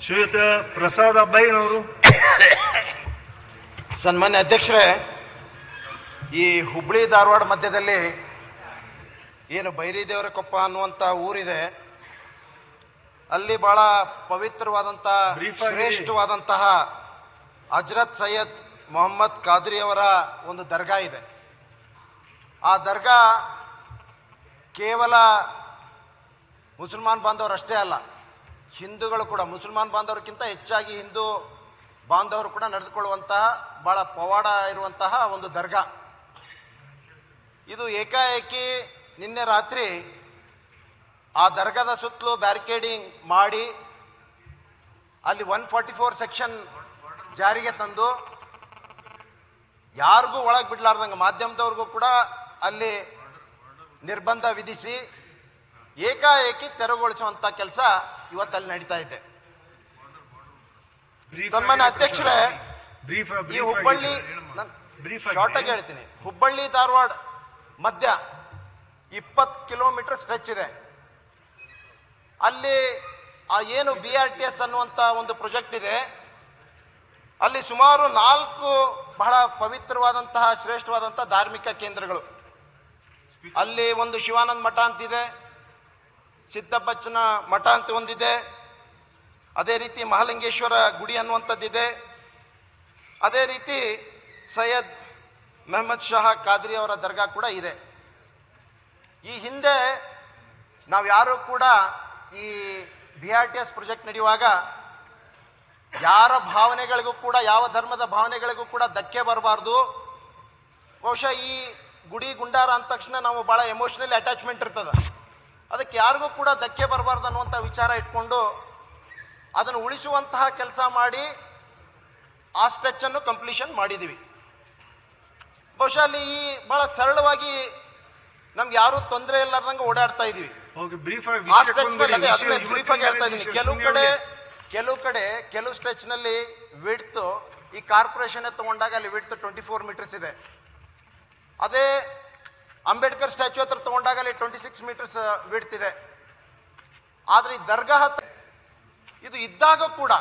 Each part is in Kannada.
ಶ್ರೀಯುತ ಪ್ರಸಾದ್ ಅಬ್ಬಯ್ಯನವರು ಸನ್ಮಾನ್ಯ ಅಧ್ಯಕ್ಷರೇ ಈ ಹುಬ್ಳಿ ಧಾರವಾಡ ಮಧ್ಯದಲ್ಲಿ ಏನು ಬೈರಿದೇವರ ಕೊಪ್ಪ ಅನ್ನುವಂಥ ಊರಿದೆ ಅಲ್ಲಿ ಬಹಳ ಪವಿತ್ರವಾದಂಥ Brief ಆಗಿ- ಶ್ರೇಷ್ಠವಾದಂತಹ ಹಜ್ರತ್ ಸೈಯದ್ ಮೊಹಮ್ಮದ್ ಖಾದ್ರಿ ಅವರ ಒಂದು ದರ್ಗಾ ಇದೆ ಆ ದರ್ಗಾ ಕೇವಲ ಮುಸಲ್ಮಾನ್ ಬಾಂಧವರು ಅಷ್ಟೇ ಅಲ್ಲ ಹಿಂದೂಗಳು ಕೂಡ ಮುಸಲ್ಮಾನ್ ಬಾಂಧವರಿಗಿಂತ ಹೆಚ್ಚಾಗಿ ಹಿಂದೂ ಬಾಂಧವರು ಕೂಡ ನಡೆದುಕೊಳ್ಳುವಂತಹ ಬಹಳ ಪವಾಡ ಇರುವಂತಹ ಒಂದು ದರ್ಗಾ ಇದು ಏಕಾಏಕಿ ನಿನ್ನೆ ರಾತ್ರಿ ಆ ದರ್ಗಾದ ಸುತ್ತಲೂ ಬ್ಯಾರಿಕೇಡಿಂಗ್ ಮಾಡಿ ಅಲ್ಲಿ ಒನ್ ಫಾರ್ಟಿ ಫೋರ್ ಸೆಕ್ಷನ್ ಜಾರಿಗೆ ತಂದು ಯಾರಿಗೂ ಒಳಗೆ ಬಿಡ್ಲಾರ್ದಂಗೆ ಮಾಧ್ಯಮದವ್ರಿಗೂ ಕೂಡ ಅಲ್ಲಿ ನಿರ್ಬಂಧ ವಿಧಿಸಿ ಏಕಾಏಕಿ ತೆರವುಗೊಳಿಸುವಂತ ಕೆಲಸ ಇವತ್ತಲ್ಲಿ ನಡೀತಾ ಇದೆ Brief ಸನ್ಮಾನ್ಯ ಆಗಿ ಅಧ್ಯಕ್ಷರೇ, ಬ್ರೀಫ್ ಈ ಹುಬ್ಬಳ್ಳಿ ಬ್ರೀಫ್ ಆಗಿ ಶಾರ್ಟ್ ಆಗಿ ಹೇಳ್ತೀನಿ ಹುಬ್ಬಳ್ಳಿ ಧಾರವಾಡ ಮಧ್ಯ ಇಪ್ಪತ್ತು ಕಿಲೋಮೀಟರ್ ಸ್ಟ್ರೆಚ್ ಇದೆ ಅಲ್ಲಿ ಆ ಏನು ಬಿ ಆರ್ ಟಿ ಎಸ್ ಅನ್ನುವಂತ ಒಂದು ಪ್ರಾಜೆಕ್ಟ್ ಇದೆ ಅಲ್ಲಿ ಸುಮಾರು ನಾಲ್ಕು ಬಹಳ ಪವಿತ್ರವಾದಂತಹ ಶ್ರೇಷ್ಠವಾದಂತಹ ಧಾರ್ಮಿಕ ಕೇಂದ್ರಗಳು ಅಲ್ಲಿ ಒಂದು ಶಿವಾನಂದ ಮಠ ಅಂತಿದೆ ಸಿದ್ದಪ್ಪಚ್ಚನ ಮಠ ಅಂತ ಒಂದಿದೆ ಅದೇ ರೀತಿ ಮಹಾಲಿಂಗೇಶ್ವರ ಗುಡಿ ಅನ್ನುವಂಥದ್ದಿದೆ ಅದೇ ರೀತಿ ಸೈಯದ್ ಮೆಹಮ್ಮದ್ ಶಹಾ ಖಾದ್ರಿ ಅವರ ದರ್ಗಾ ಕೂಡ ಇದೆ ಈ ಹಿಂದೆ ನಾವು ಯಾರು ಕೂಡ ಈ B R T S project ನಡೆಯುವಾಗ ಯಾರ ಭಾವನೆಗಳಿಗೂ ಕೂಡ ಯಾವ ಧರ್ಮದ ಭಾವನೆಗಳಿಗೂ ಕೂಡ ಧಕ್ಕೆ ಬರಬಾರ್ದು ಬಹುಶಃ ಈ ಗುಡಿ ಗುಂಡಾರ ಅಂದ ತಕ್ಷಣ ನಾವು ಬಹಳ ಎಮೋಷನಲಿ ಅಟ್ಯಾಚ್ಮೆಂಟ್ ಇರ್ತದ ಅದಕ್ಕೆ ಯಾರಿಗೂ ಕೂಡ ಧಕ್ಕೆ ಬರಬಾರ್ದು ಅನ್ನುವಂಥ ವಿಚಾರ ಇಟ್ಕೊಂಡು ಅದನ್ನು ಉಳಿಸುವಂತಹ ಕೆಲಸ ಮಾಡಿ ಆ ಸ್ಟ್ರೆಚ್ ಅನ್ನು ಕಂಪ್ಲೀಷನ್ ಮಾಡಿದ್ದೀವಿ ಬಹುಶಃ ಅಲ್ಲಿ ಈ ಬಹಳ ಸರಳವಾಗಿ ನಮ್ಗೆ ಯಾರು ತೊಂದರೆ ಇಲ್ಲಾರ್ದಂಗೆ ಓಡಾಡ್ತಾ ಇದೀವಿ ಓಕೆ ಬ್ರೀಫ್ ಆಗಿ ಆ ವಿಷಯಕ್ಕೆ ಸ್ಟ್ರೆಚ್ ಬಂದ್ಬಿಡಿ. ನಲ್ಲಿ ಅದೇ ವಿಷಯ ಅದನ್ನೇ ಬ್ರೀಫ್ ಆಗಿ ಹೇಳ್ತಾ ಇದ್ದೀನಿ ಇವತ್ತಿನ ಕೆಲವು ವಿಷಯ ಕಡೆ ಸುಮ್ನೆ ಕೆಲವು ಕಡೆ ಕೆಲವು ಸ್ಟ್ರೆಚ್ ನಲ್ಲಿ ವಿಡ್ತು ಈ ಕಾರ್ಪೊರೇಷನ್ ತಗೊಂಡಾಗ ಅಲ್ಲಿ ವಿಡ್ತು ಟ್ವೆಂಟಿ ಫೋರ್ ಮೀಟರ್ಸ್ ಇದೆ ಅದೇ ಅಂಬೇಡ್ಕರ್ ಸ್ಟ್ಯಾಚ್ಯೂ ಹತ್ರ ತಗೊಂಡಾಗ ಅಲ್ಲಿ ಟ್ವೆಂಟಿ ಸಿಕ್ಸ್ ಮೀಟರ್ಸ್ ವಿಡ್ತ್ ಇದೆ ಆದ್ರೆ ಈ ದರ್ಗಾ ಹತ್ರ ಇದು ಇದ್ದಾಗ ಕೂಡ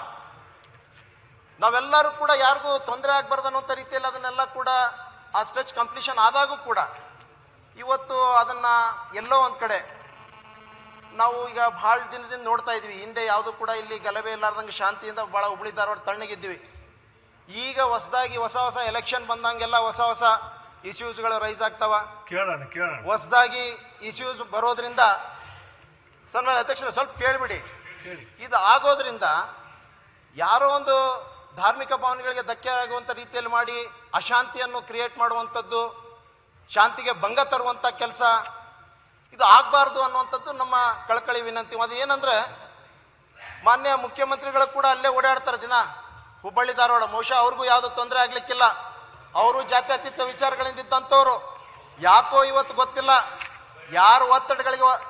ನಾವೆಲ್ಲರೂ ಕೂಡ ಯಾರಿಗೂ ತೊಂದರೆ ಆಗ್ಬಾರ್ದು ಅನ್ನೋಂಥ ರೀತಿಯಲ್ಲಿ ಅದನ್ನೆಲ್ಲ ಕೂಡ ಆ ಸ್ಟ್ರೆಚ್ ಕಂಪ್ಲೀಷನ್ ಆದಾಗೂ ಕೂಡ ಇವತ್ತು ಅದನ್ನ ಎಲ್ಲೋ ಒಂದ್ ಕಡೆ ನಾವು ಈಗ ಬಹಳ ದಿನದಿಂದ ನೋಡ್ತಾ ಇದೀವಿ ಹಿಂದೆ ಯಾವುದು ಕೂಡ ಇಲ್ಲಿ ಗಲಭೆ ಇಲ್ಲಾರ್ದಂಗೆ ಶಾಂತಿಯಿಂದ ಬಹಳ ಹುಬ್ಳಿ ಧಾರವಾಡ ತಣ್ಣಗಿದ್ವಿ ಈಗ ಹೊಸದಾಗಿ ಹೊಸ ಹೊಸ ಎಲೆಕ್ಷನ್ ಬಂದಂಗೆಲ್ಲ ಹೊಸ ಹೊಸ ಇಶ್ಯೂಸ್ಗಳು ರೈಸ್ ಆಗ್ತಾವ ಕೇಳೋಣ ಕೇಳೋಣ ಹೊಸದಾಗಿ ಇಶ್ಯೂಸ್ ಬರೋದ್ರಿಂದ ಸನ್ಮಾನ್ಯ ಅಧ್ಯಕ್ಷರು ಸ್ವಲ್ಪ ಕೇಳ್ಬಿಡಿ ಹೇಳಿ ಇದು ಆಗೋದ್ರಿಂದ ಯಾರೋ ಒಂದು ಧಾರ್ಮಿಕ ಭಾವನೆಗಳಿಗೆ ಧಕ್ಕೆ ಆಗುವಂತ ರೀತಿಯಲ್ಲಿ ಮಾಡಿ ಅಶಾಂತಿಯನ್ನು ಕ್ರಿಯೇಟ್ ಮಾಡುವಂಥದ್ದು ಶಾಂತಿಗೆ ಭಂಗ ತರುವಂತ ಕೆಲಸ ಇದು ಆಗಬಾರ್ದು ಅನ್ನುವಂಥದ್ದು ನಮ್ಮ ಕಳಕಳಿ ವಿನಂತಿ ಅದು ಏನಂದ್ರೆ ಮಾನ್ಯ ಮುಖ್ಯಮಂತ್ರಿಗಳು ಕೂಡ ಅಲ್ಲೇ ಓಡಾಡ್ತಾರೆ ದಿನ ಹುಬ್ಬಳ್ಳಿ ಧಾರವಾಡ ಬಹುಶಃ ಅವ್ರಿಗೂ ಯಾವುದು ತೊಂದರೆ ಆಗ್ಲಿಕ್ಕಿಲ್ಲ ಅವರು ಜಾತ್ಯತೀತ ವಿಚಾರಗಳಿಂದ ಇದ್ದಂಥವ್ರು ಯಾಕೋ ಇವತ್ತು ಗೊತ್ತಿಲ್ಲ ಯಾರು ಒತ್ತಡಗಳಿಗೆ ವ-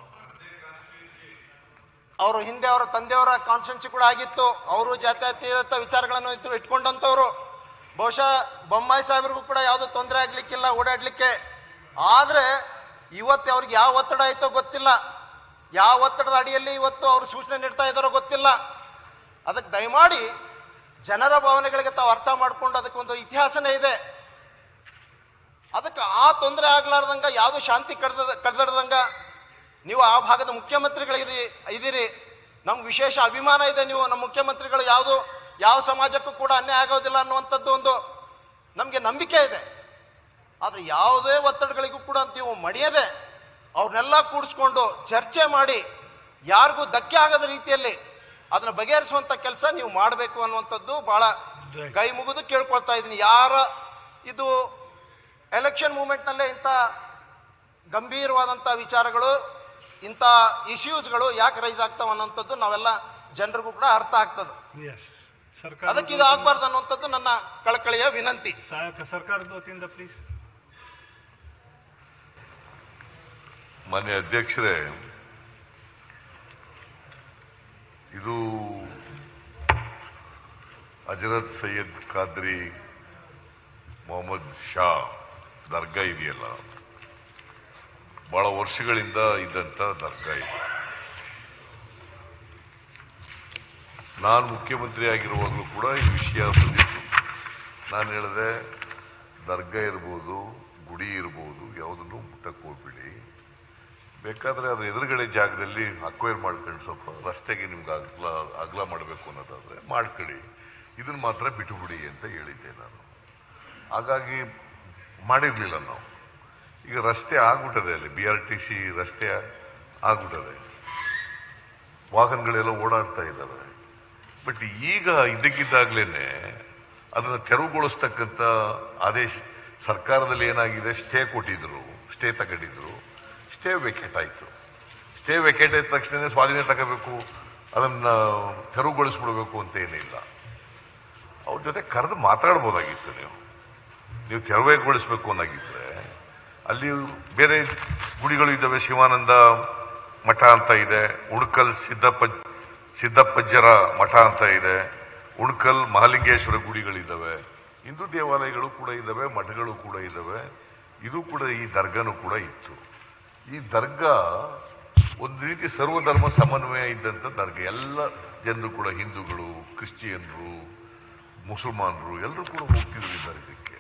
ಅವರು ಹಿಂದೆ ಅವರ ತಂದೆಯವರ ಕಾನ್ಸ್ಟೆನ್ಸಿ ಕೂಡ ಆಗಿತ್ತು ಅವರು ಜಾತ್ಯತೀತ ವಿಚಾರಗಳನ್ನು ಇಟ್ಟು ಇಟ್ಕೊಂಡಂತವ್ರು ಬಹುಶಃ ಬೊಮ್ಮಾಯಿ ಸಾಹೇಬ್ರಿಗೂ ಕೂಡ ಯಾವುದು ತೊಂದರೆ ಆಗ್ಲಿಕ್ಕಿಲ್ಲ ಓಡಾಡ್ಲಿಕ್ಕೆ ಆದ್ರೆ ಇವತ್ತು ಅವ್ರಿಗೆ ಯಾವ ಒತ್ತಡ ಆಯ್ತೋ ಗೊತ್ತಿಲ್ಲ ಯಾವ ಒತ್ತಡದ ಅಡಿಯಲ್ಲಿ ಇವತ್ತು ಅವರು ಸೂಚನೆ ನೀಡ್ತಾ ಇದ್ದಾರೋ ಗೊತ್ತಿಲ್ಲ ಅದಕ್ಕೆ ದಯಮಾಡಿ ಜನರ ಭಾವನೆಗಳಿಗೆ ತಾವು ಅರ್ಥ ಮಾಡ್ಕೊಂಡು ಅದಕ್ಕೆ ಒಂದು ಇತಿಹಾಸನೇ ಇದೆ ಅದಕ್ಕೆ ಆ ತೊಂದರೆ ಆಗ್ಲಾರ್ದಂಗ ಯಾವುದು ಶಾಂತಿ ಕಡ್ದ ಕಡ್ದಡ್ದಂಗ ನೀವು ಆ ಭಾಗದ ಮುಖ್ಯಮಂತ್ರಿಗಳಿದಿ ಇದ್ದೀರಿ ನಮ್ಗೆ ವಿಶೇಷ ಅಭಿಮಾನ ಇದೆ ನೀವು ನಮ್ಮ ಮುಖ್ಯಮಂತ್ರಿಗಳು ಯಾವುದು ಯಾವ ಸಮಾಜಕ್ಕೂ ಕೂಡ ಅನ್ಯಾಯ ಆಗೋದಿಲ್ಲ ಅನ್ನುವಂಥದ್ದು ಒಂದು ನಮಗೆ ನಂಬಿಕೆ ಇದೆ ಆದರೆ ಯಾವುದೇ ಒತ್ತಡಗಳಿಗೂ ಕೂಡ ನೀವು ಮಣಿಯದೆ ಅವ್ರನ್ನೆಲ್ಲ ಕೂಡಿಸ್ಕೊಂಡು ಚರ್ಚೆ ಮಾಡಿ ಯಾರಿಗೂ ಧಕ್ಕೆ ಆಗದ ರೀತಿಯಲ್ಲಿ ಅದನ್ನ ಬಗೆಹರಿಸುವಂತ ಕೆಲಸ ನೀವು ಮಾಡಬೇಕು ಅನ್ನುವಂಥದ್ದು ಬಹಳ Right. ಕೈ ಮುಗಿದು ಕೇಳ್ಕೊಳ್ತಾ ಇದ್ದೀನಿ ಯಾರ ಇದು ಎಲೆಕ್ಷನ್ ಮೂಮೆಂಟ್ನಲ್ಲೇ ಇಂಥ ಗಂಭೀರವಾದಂಥ ವಿಚಾರಗಳು ಇಂಥ ಇಶ್ಯೂಸ್ಗಳು ಯಾಕೆ ರೈಸ್ ಆಗ್ತಾವ ಅನ್ನೋಂಥದ್ದು ನಾವೆಲ್ಲ ಜನರಿಗೂ ಕೂಡ ಅರ್ಥ ಆಗ್ತದೆ ಎಸ್ ಸರ್ಕಾರ ಅದಕ್ಕೆ ಇದು ಆಗ್ಬಾರ್ದು ಅನ್ನುವಂಥದ್ದು ನನ್ನ ಕಳಕಳಿಯ ವಿನಂತಿ ಸಹಾಯಕ ಸರ್ಕಾರದ ವತಿಯಿಂದ ಪ್ಲೀಸ್ ಮಾನ್ಯ ಅಧ್ಯಕ್ಷರೇ ಇದು ಹಜರತ್ ಸೈಯದ್ ಖಾದ್ರಿ ಮೊಹಮ್ಮದ್ ಶಾ ದರ್ಗಾ ಇದೆಯಲ್ಲ ಬಹಳ ವರ್ಷಗಳಿಂದ ಇದ್ದಂಥ ದರ್ಗಾ ಇದೆ ನಾನು ಮುಖ್ಯಮಂತ್ರಿ ಆಗಿರುವಾಗಲೂ ಕೂಡ ಈ ವಿಷಯ ಬಂದಿತ್ತು ನಾನು ಹೇಳಿದೆ ದರ್ಗಾ ಇರ್ಬೋದು ಗುಡಿ ಇರ್ಬೋದು ಯಾವುದನ್ನು ಮುಟ್ಟಕ್ಕೆ ಹೋಗ್ಬಿಡಿ ಬೇಕಾದ್ರೆ ಅದ್ರ ಎದುರುಗಡೆ ಜಾಗದಲ್ಲಿ ಅಕ್ವೈರ್ ಮಾಡ್ಕೊಂಡು ಸ್ವಲ್ಪ ರಸ್ತೆಗೆ ನಿಮ್ಗೆ ಅಗ್ಲ ಅಗಲ ಮಾಡಬೇಕು ಅನ್ನೋದಾದ್ರೆ ಮಾಡ್ಕೊಳ್ಳಿ ಇದನ್ನ ಮಾತ್ರ ಬಿಟ್ಟುಬಿಡಿ ಅಂತ ಹೇಳಿದ್ದೆ ನಾನು ಹಾಗಾಗಿ ಮಾಡಿರ್ಲಿಲ್ಲ ನಾವು ಈಗ ರಸ್ತೆ ಆಗ್ಬಿಟ್ಟದೆ ಅಲ್ಲಿ ಬಿ ಆರ್ ಟಿ ಸಿ ರಸ್ತೆ ಆಗ್ಬಿಟ್ಟದೆ ವಾಹನಗಳೆಲ್ಲ ಓಡಾಡ್ತಾ ಇದ್ದಾವೆ ಬಟ್ ಈಗ ಇದ್ದಕ್ಕಿದ್ದಾಗ್ಲೇನೆ ಅದನ್ನ ತೆರವುಗೊಳಿಸ್ತಕ್ಕಂಥ ಆದೇಶ ಸರ್ಕಾರದಲ್ಲಿ ಏನಾಗಿದೆ ಸ್ಟೇ ಕೊಟ್ಟಿದ್ರು ಸ್ಟೇ ತಗೊಂಡಿದ್ರು ಸ್ಟೇ ವೆಕೆಟ್ ಆಯಿತು ಸ್ಟೇ ವೆಕೆಟ್ ಆದ ತಕ್ಷಣ ಸ್ವಾಧೀನ ತಗೋಬೇಕು ಅದನ್ನ ತೆರವುಗೊಳಿಸ್ಬಿಡ್ಬೇಕು ಅಂತ ಏನಿಲ್ಲ ಅವ್ರ ಜೊತೆ ಕರೆದು ಮಾತಾಡ್ಬೋದಾಗಿತ್ತು ನೀವು ನೀವು ತೆರವುಗೊಳಿಸ್ಬೇಕು ಅನ್ನೋಗಿದ್ರೆ ಅಲ್ಲಿ ಬೇರೆ ಗುಡಿಗಳು ಇದ್ದಾವೆ ಶಿವಾನಂದ ಮಠ ಅಂತ ಇದೆ ಉಣ್ಕಲ್ ಸಿದ್ದಪ್ಪ ಸಿದ್ದಪ್ಪಜ್ಜರ ಮಠ ಅಂತ ಇದೆ ಉಣ್ಕಲ್ ಮಹಾಲಿಂಗೇಶ್ವರ ಗುಡಿಗಳಿದ್ದಾವೆ ಹಿಂದೂ ದೇವಾಲಯಗಳು ಕೂಡ ಇದ್ದಾವೆ ಮಠಗಳು ಕೂಡ ಇದ್ದಾವೆ ಇದು ಕೂಡ ಈ ದರ್ಗಾನು ಕೂಡ ಇತ್ತು ಈ ದರ್ಗಾ ಒಂದು ರೀತಿ ಸರ್ವಧರ್ಮ ಸಮನ್ವಯ ಇದ್ದಂಥ ದರ್ಗಾ ಎಲ್ಲ ಜನರು ಕೂಡ ಹಿಂದೂಗಳು ಕ್ರಿಶ್ಚಿಯನ್ರು ಮುಸಲ್ಮಾನರು ಎಲ್ಲರೂ ಕೂಡ ಹೋಗ್ತಿದ್ರು ಈ ದರ್ಗಕ್ಕೆ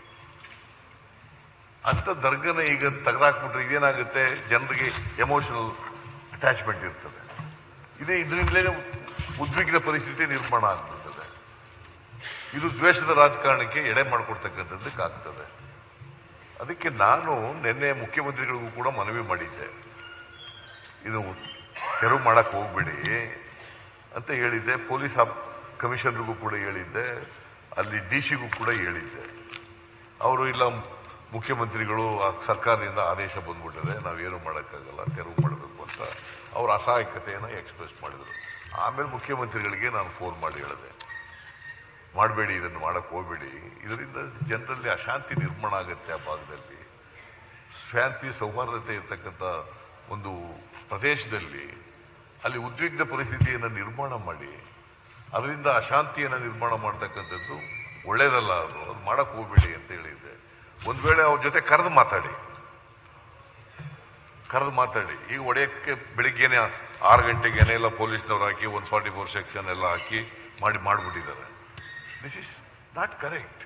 ಅಂತ ದರ್ಗನ ಈಗ ತೆಗೆದಾಕ್ಬಿಟ್ರೆ ಇದೇನಾಗುತ್ತೆ ಜನರಿಗೆ ಎಮೋಷನಲ್ ಅಟ್ಯಾಚ್ಮೆಂಟ್ ಇರ್ತದೆ ಇದೇ ಇದರಿಂದಲೇ ಉದ್ವಿಗ್ನ ಪರಿಸ್ಥಿತಿ ನಿರ್ಮಾಣ ಆಗ್ಬಿಡ್ತದೆ ಇದು ದ್ವೇಷದ ರಾಜಕಾರಣಕ್ಕೆ ಎಡೆ ಮಾಡಿಕೊಡ್ತಕ್ಕಂಥದ್ದಕ್ಕೆ ಆಗ್ತದೆ ಅದಕ್ಕೆ ನಾನು ನಿನ್ನೆ ಮುಖ್ಯಮಂತ್ರಿಗಳಿಗೂ ಕೂಡ ಮನವಿ ಮಾಡಿದ್ದೆ ಇದು ತೆರವು ಮಾಡಕ್ ಹೋಗ್ಬೇಡಿ ಅಂತ ಹೇಳಿದ್ದೆ ಪೊಲೀಸ್ ಕಮಿಷನರ್ಗೂ ಕೂಡ ಹೇಳಿದ್ದೆ ಅಲ್ಲಿ ಡಿ ಸಿಗೂ ಕೂಡ ಹೇಳಿದ್ದೆ ಅವರು ಇಲ್ಲ ಮುಖ್ಯಮಂತ್ರಿಗಳು ಆ ಸರ್ಕಾರದಿಂದ ಆದೇಶ ಬಂದ್ಬಿಟ್ಟಿದೆ ನಾವೇನು ಮಾಡೋಕ್ಕಾಗಲ್ಲ ತೆರವು ಮಾಡಬೇಕು ಅಂತ ಅವ್ರ ಅಸಹಾಯಕತೆಯನ್ನು ಎಕ್ಸ್ಪ್ರೆಸ್ ಮಾಡಿದರು ಆಮೇಲೆ ಮುಖ್ಯಮಂತ್ರಿಗಳಿಗೆ ನಾನು ಫೋನ್ ಮಾಡಿ ಹೇಳಿದೆ ಮಾಡಬೇಡಿ ಇದನ್ನು ಮಾಡಕ್ಕೆ ಹೋಗಬೇಡಿ ಇದರಿಂದ ಜನರಲ್ಲಿ ಅಶಾಂತಿ ನಿರ್ಮಾಣ ಆಗುತ್ತೆ ಆ ಭಾಗದಲ್ಲಿ ಶಾಂತಿ ಸೌಹಾರ್ದತೆ ಇರ್ತಕ್ಕಂಥ ಒಂದು ಪ್ರದೇಶದಲ್ಲಿ ಅಲ್ಲಿ ಉದ್ವಿಗ್ನ ಪರಿಸ್ಥಿತಿಯನ್ನು ನಿರ್ಮಾಣ ಮಾಡಿ ಅದರಿಂದ ಅಶಾಂತಿಯನ್ನು ನಿರ್ಮಾಣ ಮಾಡ್ತಕ್ಕಂಥದ್ದು ಒಳ್ಳೇದಲ್ಲ ಅದು ಅದು ಮಾಡಕ್ಕೆ ಹೋಗ್ಬೇಡಿ ಅಂತ ಹೇಳಿದ್ದೆ ಒಂದು ವೇಳೆ ಅವ್ರ ಜೊತೆ ಕರೆದು ಮಾತಾಡಿ ಕರೆದು ಮಾತಾಡಿ ಈಗ ಒಡೆಯಕ್ಕೆ ಬೆಳಿಗ್ಗೆನೆ ಆರು ಗಂಟೆಗೆ ಎಲ್ಲ ಪೊಲೀಸ್ನವ್ರು ಹಾಕಿ ಒನ್ ಫಾರ್ಟಿ ಫೋರ್ ಸೆಕ್ಷನ್ ಎಲ್ಲ ಹಾಕಿ ಮಾಡಿ ಮಾಡಿಬಿಟ್ಟಿದ್ದಾರೆ ದಿಸ್ ಇಸ್ ನಾಟ್ ಕರೆಕ್ಟ್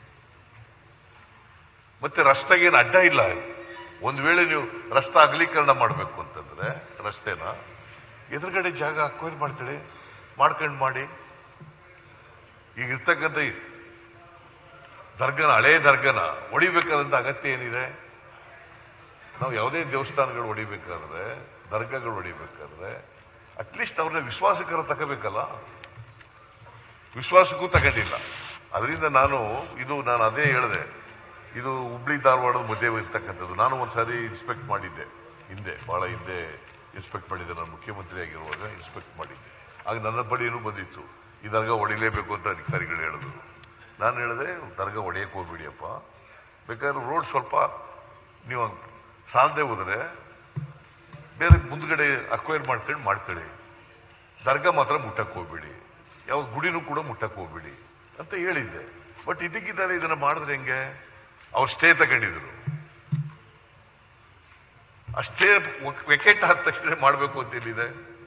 ಮತ್ತೆ ರಸ್ತೆಗೇನು ಅಡ್ಡ ಇಲ್ಲ ಒಂದು ವೇಳೆ ನೀವು ರಸ್ತೆ ಅಗಲೀಕರಣ ಮಾಡಬೇಕು ಅಂತಂದ್ರೆ ರಸ್ತೆನ ಎದುರುಗಡೆ ಜಾಗ ಅಕ್ವೈರ್ ಮಾಡ್ಕೊಳ್ಳಿ ಮಾಡ್ಕೊಂಡು ಮಾಡಿ ಈಗ ಇರ್ತಕ್ಕಂಥ ಈ ದರ್ಗನ ಹಳೇ ದರ್ಗನ ಹೊಡಿಬೇಕಾದಂತ ಅಗತ್ಯ ಏನಿದೆ ನಾವು ಯಾವುದೇ ದೇವಸ್ಥಾನಗಳು ಹೊಡಿಬೇಕಾದ್ರೆ ದರ್ಗಾಗಳು ಹೊಡಿಬೇಕಾದ್ರೆ ಅಟ್ಲೀಸ್ಟ್ ಅವ್ರನ್ನ ವಿಶ್ವಾಸಕರ ತಗೋಬೇಕಲ್ಲ ವಿಶ್ವಾಸಕ್ಕೂ ತಗೊಂಡಿಲ್ಲ ಅದರಿಂದ ನಾನು ಇದು ನಾನು ಅದೇ ಹೇಳಿದೆ ಇದು ಹುಬ್ಳಿ ಧಾರವಾಡದ ಮಧ್ಯೆ ಇರ್ತಕ್ಕಂಥದ್ದು ನಾನು ಒಂದ್ಸಾರಿ ಇನ್ಸ್ಪೆಕ್ಟ್ ಮಾಡಿದ್ದೆ ಹಿಂದೆ ಬಹಳ ಹಿಂದೆ ಇನ್ಸ್ಪೆಕ್ಟ್ ಮಾಡಿದ್ದೆ ನಾನು ಮುಖ್ಯಮಂತ್ರಿ ಆಗಿರುವಾಗ ಇನ್ಸ್ಪೆಕ್ಟ್ ಮಾಡಿದ್ದೆ ಆಗ ನನ್ನ ಬಳಿಯೂ ಬಂದಿತ್ತು ಈ ದರ್ಗಾ ಹೊಡಿಲೇಬೇಕು ಅಂತ ಅಧಿಕಾರಿಗಳು ಹೇಳಿದ್ರು ನಾನು ಹೇಳಿದೆ ದರ್ಗಾ ಹೊಡೆಯಕ್ಕೆ ಹೋಗ್ಬಿಡಿಯಪ್ಪ ಬೇಕಾದ್ರೆ ರೋಡ್ ಸ್ವಲ್ಪ ನೀವು ಸಾಲದೆ ಹೋದರೆ ಬೇರೆ ಮುಂದ್ಗಡೆ ಅಕ್ವೈರ್ ಮಾಡ್ಕೊಂಡು ಮಾಡ್ಕೊಳ್ಳಿ ದರ್ಗಾ ಮಾತ್ರ ಮುಟ್ಟಕ್ಕೆ ಹೋಗ್ಬೇಡಿ ಯಾವ ಗುಡಿನೂ ಕೂಡ ಮುಟ್ಟಕ್ಕೆ ಹೋಗ್ಬೇಡಿ ಅಂತ ಹೇಳಿದ್ದೆ ಬಟ್ ಇದಕ್ಕಿದ್ದಾರೆ ಇದನ್ನ ಮಾಡಿದ್ರೆ ಹೆಂಗೆ ಅವ್ರು ಸ್ಟೇ ತಗೊಂಡಿದ್ರು ಅಷ್ಟೇ ವೆಕೆಟ್ ಆದ ತಕ್ಷಣ ಮಾಡಬೇಕು ಅಂತ ಏನಿದೆ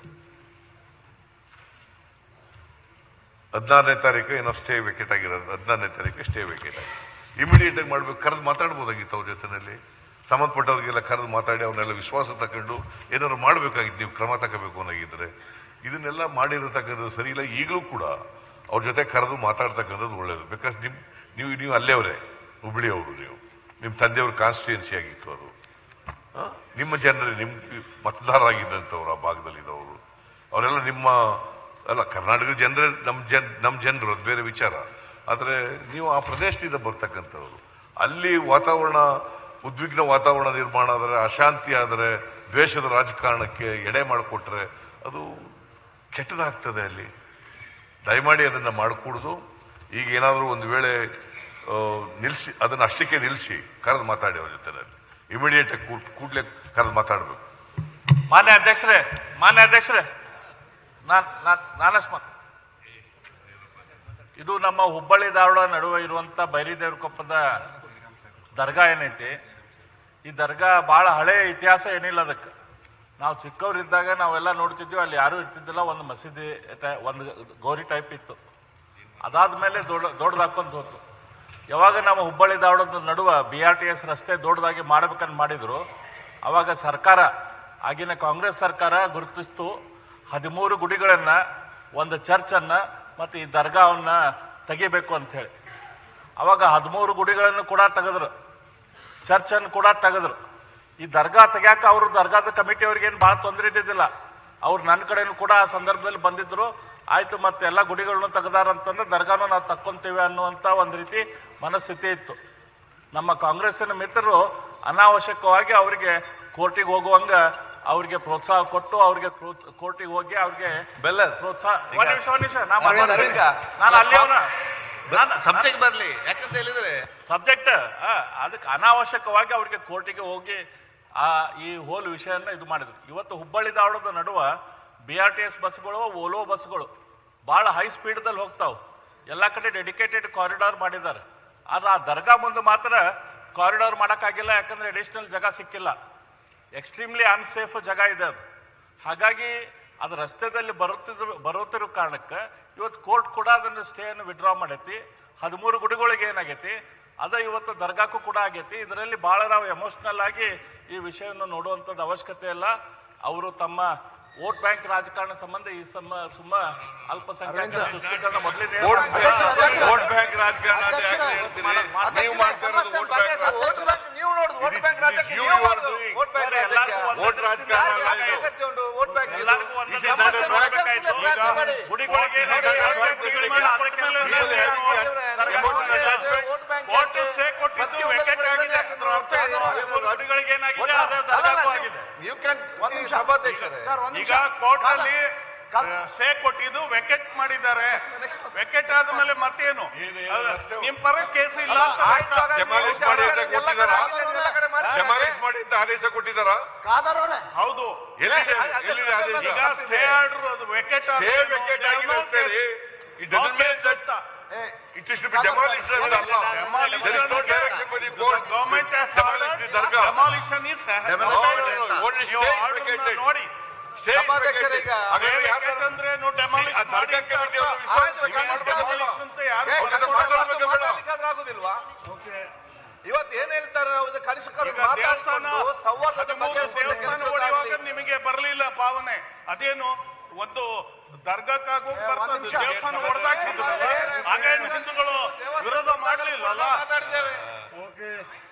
ಹದಿನಾರನೇ ತಾರೀಕು ಏನೋ ಸ್ಟೇ ವೆಕೆಟ್ ಆಗಿರೋದು ಹದಿನಾರನೇ ತಾರೀಕು ಸ್ಟೇ ವೆಕೆಟ್ ಆಗಿ ಇಮಿಡಿಯೇಟ್ ಆಗಿ ಮಾಡ್ಬೇಕು ಕರೆದು ಮಾತಾಡ್ಬೋದಾಗಿತ್ತು ಅವ್ರ ಜೊತೆನಲ್ಲಿ ಸಂಬಂಧಪಟ್ಟವ್ರಿಗೆಲ್ಲ ಕರೆದು ಮಾತಾಡಿ ಅವ್ರನ್ನೆಲ್ಲ ವಿಶ್ವಾಸ ತಗೊಂಡು ಏನಾದ್ರು ಮಾಡಬೇಕಾಗಿತ್ತು ನೀವು ಕ್ರಮ ತಗೋಬೇಕು ಅನ್ನೋಗಿದ್ರೆ ಇದನ್ನೆಲ್ಲ ಮಾಡಿರತಕ್ಕಂಥದ್ದು ಸರಿ ಇಲ್ಲ ಈಗಲೂ ಕೂಡ ಅವ್ರ ಜೊತೆ ಕರೆದು ಮಾತಾಡ್ತಕ್ಕಂಥದ್ದು ಒಳ್ಳೇದು ಬಿಕಾಸ್ ನಿಮ್ ನೀವು ನೀವು ಅಲ್ಲೇವರೇ ಹುಬ್ಳಿಯವರು ನೀವು ನಿಮ್ಮ ತಂದೆಯವ್ರ ಕಾನ್ಸ್ಟಿಟ್ಯೂನ್ಸಿ ಆಗಿತ್ತು ಅದು ಆ? ನಿಮ್ಮ ಜನರೇ ನಿಮ್ಮ ಮತದಾರರಾಗಿದ್ದಂಥವ್ರು ಆ ಭಾಗದಲ್ಲಿದ್ದವರು ಅವರೆಲ್ಲ ನಿಮ್ಮ ಅಲ್ಲ ಕರ್ನಾಟಕದ ಜನರೇ ನಮ್ಮ ಜನ್ ನಮ್ಮ ಜನರು ಅದು ಬೇರೆ ವಿಚಾರ ಆದರೆ ನೀವು ಆ ಪ್ರದೇಶದಿಂದ ಬರ್ತಕ್ಕಂಥವ್ರು ಅಲ್ಲಿ ವಾತಾವರಣ ಉದ್ವಿಗ್ನ ವಾತಾವರಣ ನಿರ್ಮಾಣ ಆದರೆ ಅಶಾಂತಿ ಆದರೆ ದ್ವೇಷದ ರಾಜಕಾರಣಕ್ಕೆ ಎಡೆ ಮಾಡಿಕೊಟ್ರೆ ಅದು ಕೆಟ್ಟದಾಗ್ತದೆ ಅಲ್ಲಿ ದಯಮಾಡಿ ಅದನ್ನ ಮಾಡಕೂಡ್ದು ಈಗ ಏನಾದರೂ ಒಂದು ವೇಳೆ ಆ, ನಿಲ್ಸಿ ಅದನ್ನ ಅಷ್ಟಕ್ಕೆ ನಿಲ್ಲಿಸಿ ಕರೆದು ಮಾತಾಡಿ ಅವ್ರ ಜೊತೆನಲ್ಲಿ ಇಮಿಡಿಯೇಟ್ ಆಗಿ ಕೂಡ್ಲೆ ಕರೆದು ಮಾತಾಡಬೇಕು ಮಾನ್ಯ ಅಧ್ಯಕ್ಷರೇ ಮಾನ್ಯ ಅಧ್ಯಕ್ಷರೇ ನಾನ್ ನಾನ್- ನಾನಸ್ ಮಾತು ಇದು ನಮ್ಮ ಹುಬ್ಬಳ್ಳಿ ಧಾರವಾಡ ನಡುವೆ ಇರುವಂತ ಬೈರಿದೇವ್ರ ಕೊಪ್ಪದ ದರ್ಗಾ ಏನೈತಿ ಈ ದರ್ಗಾ ಬಹಳ ಹಳೆ ಇತಿಹಾಸ ಏನಿಲ್ಲ ಅದಕ್ಕೆ ನಾವು ಚಿಕ್ಕವರಿದ್ದಾಗ ನಾವೆಲ್ಲ ನೋಡ್ತಿದ್ವಿ ಅಲ್ಲಿ ಯಾರೂ ಇರ್ತಿದ್ದಿಲ್ಲ ಒಂದು ಮಸೀದಿ ಟೈ- ಒಂದು ಗೌರಿ ಟೈಪ್ ಇತ್ತು ಅದಾದ್ಮೇಲೆ ದೊಡ್ಡ ದೊಡ್ಡದಾಕೊಂತ ಹೋತು ಯಾವಾಗ ನಮ್ಮ ಹುಬ್ಬಳ್ಳಿ ಧಾರವಾಡದ ನಡುವ ಬಿ ಆರ್ ಟಿ ಎಸ್ ರಸ್ತೆ ದೊಡ್ಡದಾಗಿ ಮಾಡ್ಬೇಕಂತ ಮಾಡಿದ್ರು ಅವಾಗ ಸರ್ಕಾರ ಆಗಿನ ಕಾಂಗ್ರೆಸ್ ಸರ್ಕಾರ ಗುರುತಿಸ್ತು ಹದಿಮೂರು ಗುಡಿಗಳನ್ನ ಒಂದು ಚರ್ಚನ್ನ ಮತ್ತು ಈ ದರ್ಗಾವನ್ನ ತೆಗಿಬೇಕು ಅಂತ ಹೇಳಿ ಅವಾಗ ಹದಿಮೂರು ಗುಡಿಗಳನ್ನು ಕೂಡ ತೆಗೆದ್ರು ಚರ್ಚನ್ನು ಕೂಡ ತೆಗೆದ್ರು ಈ ದರ್ಗಾ ತೆಗ್ಯಾಕ ಅವರು ದರ್ಗಾದ ಕಮಿಟಿ ಅವ್ರಿಗೆ ಏನು ಭಾಳ ತೊಂದರೆ ಇದ್ದಿದ್ದಿಲ್ಲ ಅವ್ರು ನನ್ನ ಕಡೆನೂ ಕೂಡ ಆ ಸಂದರ್ಭದಲ್ಲಿ ಬಂದಿದ್ರು ಆಯ್ತು ಮತ್ತೆ ಎಲ್ಲ ಗುಡಿಗಳನ್ನು ತೆಗೆದಾರ ಅಂತಂದ್ರೆ ದರ್ಗಾನು ನಾವು ತಕ್ಕೊಂತೀವಿ ಅನ್ನುವಂಥ ಒಂದು ರೀತಿ ಮನಸ್ಥಿತಿ ಇತ್ತು ನಮ್ಮ ಕಾಂಗ್ರೆಸ್ಸಿನ ಮಿತ್ರರು ಅನಾವಶ್ಯಕವಾಗಿ ಅವರಿಗೆ ಕೋರ್ಟಿಗೆ ಹೋಗುವಂಗ ಅವ್ರಿಗೆ ಪ್ರೋತ್ಸಾಹ ಕೊಟ್ಟು ಅವ್ರಿಗೆ ಕೋರ್ಟಿಗೆ ಹೋಗಿ ಅವ್ರಿಗೆ ಬೆಲ್ಲ ಪ್ರೋತ್ಸಾಹ ಒಂದ್ ನಿಮಿಷ ಒಂದ್ ನಿಮಿಷ ನಾ ಅರವಿಂದ್, ಮಾತಾಡ್ತೀನಿ. ಅರವಿಂದ. ನಾನು ಅಲ್ಲಿ ಅವನ ನಾನು ಸಬ್ಜೆಕ್ಟ್ ಬರ್ಲಿ ಯಾಕಂತ ಹೇಳಿದ್ರೆ ಸಬ್ಜೆಕ್ಟ್ ಅದಕ್ಕೆ ಅನಾವಶ್ಯಕವಾಗಿ ಅವ್ರಿಗೆ ಕೋರ್ಟಿಗೆ ಹೋಗಿ ಆ ಈ ಹೋಲ್ ವಿಷಯನ ಇದು ಮಾಡಿದ್ರು ಇವತ್ತು ಹುಬ್ಬಳ್ಳಿ ಧಾರವಾಡದ ನಡುವ ಬಿ ಆರ್ ಟಿ ಎಸ್ ಬಸ್ಗಳು ಓಲೋ ಬಸ್ಗಳು ಭಾಳ ಹೈ ಸ್ಪೀಡ್ದಲ್ಲಿ ಹೋಗ್ತಾವ್ ಎಲ್ಲ ಕಡೆ ಡೆಡಿಕೇಟೆಡ್ ಕಾರಿಡಾರ್ ಮಾಡಿದ್ದಾರೆ ಆದ್ರೆ ಆ ದರ್ಗಾ ಮುಂದೆ ಮಾತ್ರ ಕಾರಿಡಾರ್ ಮಾಡೋಕ್ಕಾಗಿಲ್ಲ ಯಾಕಂದ್ರೆ ಅಡಿಷನಲ್ ಜಾಗ ಸಿಕ್ಕಿಲ್ಲ ಎಕ್ಸ್ಟ್ರೀಮ್ಲಿ ಅನ್ಸೇಫ್ ಜಾಗ ಇದೆ ಅದು ಹಾಗಾಗಿ ಅದು ರಸ್ತೆದಲ್ಲಿ ಬರುತ್ತಿದ್ರು ಬರುತ್ತಿರೋ ಕಾರಣಕ್ಕೆ ಇವತ್ತು ಕೋರ್ಟ್ ಕೂಡ ಅದನ್ನು ಸ್ಟೇಯನ್ನು ವಿಡ್ರಾ ಮಾಡೈತಿ ಹದಿಮೂರು ಗುಡಿಗಳಿಗೆ ಏನಾಗೈತಿ ಅದ ಇವತ್ತು ದರ್ಗಾಕ್ಕೂ ಕೂಡ ಆಗೈತಿ ಇದರಲ್ಲಿ ಬಹಳ ನಾವು ಎಮೋಷನಲ್ ಆಗಿ ಈ ವಿಷಯವನ್ನು ನೋಡುವಂಥದ್ದು ಅವಶ್ಯಕತೆ ಇಲ್ಲ ಅವರು ತಮ್ಮ ವೋಟ್ ಬ್ಯಾಂಕ್ ರಾಜಕಾರಣ ಸಂಬಂಧ ಈ ಸಮ ಸುಮ್ಮ ಅಲ್ಪಸಂಖ್ಯಾತ ತುಷ್ಟೀಕರಣ ಮೊದಲಿನ ವೋಟ್ ಅಧ್ಯಕ್ಷರೇ, ಅಧ್ಯಕ್ಷರೇ. ವೋಟ್ ಬ್ಯಾಂಕ್ ರಾಜಕಾರಣ ಅಂತ ಯಾಕೆ ಅಧ್ಯಕ್ಷರೇ, ಹೇಳ್ತೀರಿ? ಮಾಡ್- ಮಾಡ್- ನೀವು ಮಾಡ್ತಾ ಇರೋದು ವೋಟ್ ಬ್ಯಾಂಕ್ ರಾಜಕಾರಣ. ನೀವು ನೋಡುದು vote It is- bank it is ರಾಜಕೀಯ you ನೀವು who are ಮಾಡುದು doing. ವೋಟ್ ಬ್ಯಾಂಕ್ ಸರ್, ಎಲ್ಲರಿಗೂ ರಾಜಕೀಯ. ಒಂದೇ ವೋಟ್ ರಾಜಕಾರಣ ಅಲ್ಲ ಯಾಕೆ ಇದು. ಅಗತ್ಯ ಉಂಟು ವೋಟ್ ಬ್ಯಾಂಕ್ ಇದು? ಎಲ್ಲರಿಗೂ ಒಂದೇ This is ಸಮಸ್ಯೆ not a drug. ಮಾಡ್ಬೇಕಾಯ್ತು. ಈಗ ಗುಡಿಗಳಿಗೆ This is not a drug. ಗುಡಿಗಳಿಗೆ ಹಾಕೋ ಕೆಲಸ ಇಲ್ಲ. People having a ದರ್ಗಾಕ್ಕೂ emotional ಇಲ್ಲ. attachment. ವೋಟ್ ಬ್ಯಾಂಕ್ ಕೋರ್ಟ್ ಯಾಕೆ? ಸ್ಟೇ ಕೊಟ್ಟಿದ್ದು ಪ್ರತಿಯೊಂದು ವೆಕೆಟ್ ಕಡೆ ಆಗಿದೆ ಯಾಕಂದ್ರೆ ಅದ್ರ ಅರ್ಥ ಏನು? ಹದಿಮೂರು ಗುಡಿಗಳಿಗೆ ಏನಾಗಿದೆ ಅಲ್ಲ, ಅದೇ ಅಲ್ಲ, ದರ್ಗಾಕ್ಕೂ ನೀವು- ಆಗಿದೆ You can ಒಂದ್ see ನಿಮಿಷ. ಸಭಾಧ್ಯಕ್ಷರೇ. ಸರ್ ಒಂದ್ ಈಗ ನಿಮಿಷ ಕೋರ್ಟ್ ಅಲ್ಲಿ ಕಾಲ್- ಸ್ಟೇ ಕೊಟ್ಟಿದ್ದು ವೆಕೆಟ್ ಮಾಡಿದ್ದಾರೆ ವೆಕೆಟ್ ಆದ್ಮೇಲೆ ಮತ್ತೇನು ಏನು, ಏನು ಅಲ್ಲ, ರಸ್ತೆ- ನಿಮ್ ಪರ ಕೇಸ್ ಇಲ್ಲ ಅಂತ ಆಯ್ತು, ಹಾಗಾದ್ರೆ Demolish ನೀವು ಮಾಡಿ ಅಂತ ಎಲ್ಲ ಕಡೆ ಕೊಟ್ಟಿದ್ದಾರಾ? ಎಲ್ಲ ಕಡೆ ಮಾಡಿದ್ದಾರೆ. ಡೆಮಾಲಿಷ್ ಮಾಡಿ ಅಂತ ಆದೇಶ ಕೊಟ್ಟಿದ್ದಾರ ಕಾದರ್ ಅವರೇ ಹೌದು ಎಲ್ಲಿದೆ ಅದೇ- ಅದೇ- ಎಲ್ಲಿದೆ ಆದೇಶ ಈಗ ಸ್ಟೇ ಆರ್ಡರ್ ಅದು ವೆಕೆಟ್ ಸ್ಟೇ ವೆಕೆಟ್ ಆಗಿದೆ ಅಷ್ಟೇ ರೀ it doesn't mean that it is to be demolish ಅಂತ ಅಲ್ಲ there is no direction by the court to government demolish the dargah. Demolition is Only stay is vacated. Stay is ಸಭಾಧ್ಯಕ್ಷರೇ vacated. ಈಗ ಹಾಗಾದ್ರೆ ಯಾರು- ಅಂದ್ರೆ ನೀವು ಡೆಮಾಲಿಷ್ ಆ ದರ್ಗಾ ಕಮಿಟಿ ಅವರು ವಿಶ್ವಾಸ ಆಯ್ತು, ನೀವು ಮಾಡ್ಬೇಕಲ್ಲ. ಡೆಮಾಲಿಷ್ ಅಂತ ಯಾರು ಏ, ಅದನ್ನ ಕನಿಷ್ಠ ಮಾತಾಡ್ಬೇಕು ಬೇಡ. ಮಾತಾಡ್ಲಿಕ್ಕಾದ್ರೂ ಆಗುದಿಲ್ವಾ ಓಕೆ ಇವತ್ತು ಏನ್ ಹೇಳ್ತಾರೆ ನಾವು ಇದು ಕನಿಷ್ಠರು ಈಗ ದೇವಸ್ಥಾನ ಮಾತಾಡ್ಕೊಂಡು ಸೌಹಾರ್ದತೆ ಹದಿಮೂರು ಬಗೆಹರಿಸುವಂತ ದೇವಸ್ಥಾನ ಕೆಲಸ ಹೊಡೆಯುವಾಗ ಆಗ್ಲಿ. ನಿಮಗೆ ಬರಲಿಲ್ಲ ಪಾವನೆ ಅದೇನು ಒಂದು ದರ್ಗಾಕ್ಕಾಗೂ ಬರ್ತದೆ ನಿಮಿಷ. ದೇವಸ್ಥಾನ ಹೊಡೆದಾಕಿದ್ರಲ್ಲ ಹಾಗೇನು ಹಿಂದೂಗಳು ವಿರೋಧ ಮಾಡಲಿಲ್ಲಲ್ಲ ಮಾತಾಡಿದ್ದೇವೆ ಓಕೆ